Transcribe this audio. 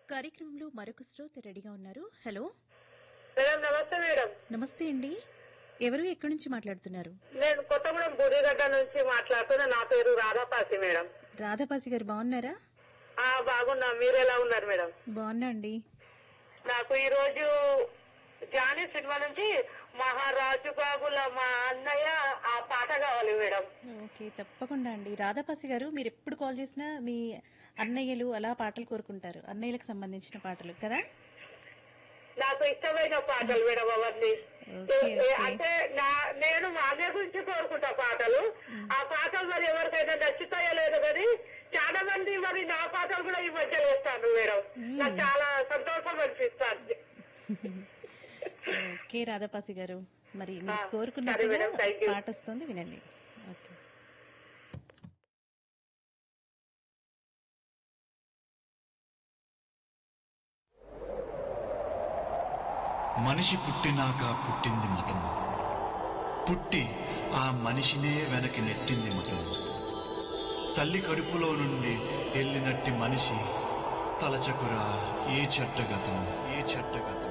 కార్యక్రమంలో మరొక శ్రోత రెడీగా ఉన్నారు హలో మేడం నమస్తే మేడం నమస్తే అండి ఎవరు ఎక్కడి నుంచి మాట్లాడుతున్నారు నేను కొత్తగూడెం బుర్రిగడ్డ నుంచి మాట్లాడుతున్నా నా పేరు రాధాపాసి మేడం రాధాపాసి గారు బాగున్నారా ఆ బాగున్నా మీరు ఎలా ఉన్నారు మేడం బాగున్నా అండి నాకు ఈ రోజు జానీ సినిమా నుంచి మహారాజు బాబుల మా అన్నయ్య ఆ పాట కావాలి మేడం ఓకే తప్పకుండా అండి రాధాపాసి గారు మీరు ఎప్పుడు కాల్ చేసినా మీ అన్నయ్యలు అలా పాటలు కోరుకుంటారు అన్నయ్యలకు సంబంధించిన పాటలు కదా నాకు ఇష్టమైన పాటలు మేడం అవన్నీ ఓకే, ఏ- ఏ- ఓకే. అంటే నా నేను మా అన్నయ్య గురించి కోరుకుంటా పాటలు ఆ పాటలు మరి ఎవరికైనా నచ్చుతాయో లేదో కానీ చాలా మంది మరి నా పాటలు కూడా ఈ మధ్య వేస్తాను మేడం నాకు చాలా సంతోషం అనిపిస్తుంది ఓకే రాధాపాసి గారు మరి మీరు ఆ, సరే కోరుకున్నట్టుగా మేడం, థాంక్ యూ. పాట వస్తుంది వినండి ఓకే మనిషి పుట్టినాక పుట్టింది మతము పుట్టి ఆ మనిషినే వెనక్కి నెట్టింది మతము తల్లి కడుపులో నుండి వెళ్ళినట్టి మనిషి తలచకురా ఏ చెట్టగతం ఏ చెట్టగతం